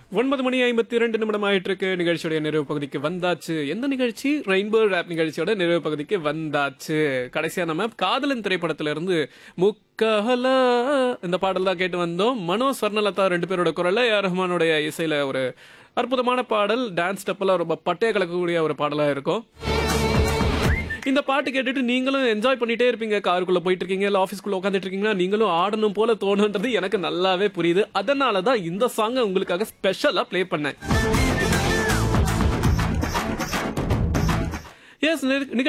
ஒன்பது மணி ஐம்பத்தி இரண்டு நிமிடம் ஆயிட்டு இருக்கு நிகழ்ச்சியோட நிறைவு பகுதிக்கு வந்தாச்சு எந்த நிகழ்ச்சி ரெயின்போ ரேப் நிகழ்ச்சியோட நிறைவு பகுதிக்கு வந்தாச்சு கடைசியா நம்ம காதலன் திரைப்படத்துல இருந்து முக்கஹலா இந்த பாடல் தான் கேட்டு வந்தோம் மனோ ஸ்வர்ணலதா ரெண்டு பேரோட குரல்ல ஏ ஆர் ரஹ்மானுடைய இசையில ஒரு அற்புதமான பாடல் டான்ஸ் ஸ்டெப்பெல்லாம் ரொம்ப பட்டைய கலக்கக்கூடிய ஒரு பாடலா இருக்கும் இந்த பாட்டு கேட்டுட்டு நீங்களும் என்ஜாய் பண்ணிட்டே இருப்பீங்க காருக்குள்ள போயிட்டு இருக்கீங்க இல்ல ஆஃபீஸ்க்குள்ள உட்காந்துட்டு இருக்கீங்கன்னா நீங்களும் ஆடணும் போல தோணுன்றது எனக்கு நல்லாவே புரியுது அதனால தான் இந்த சாங்கை உங்களுக்காக ஸ்பெஷலா ப்ளே பண்ணேன் எஸ்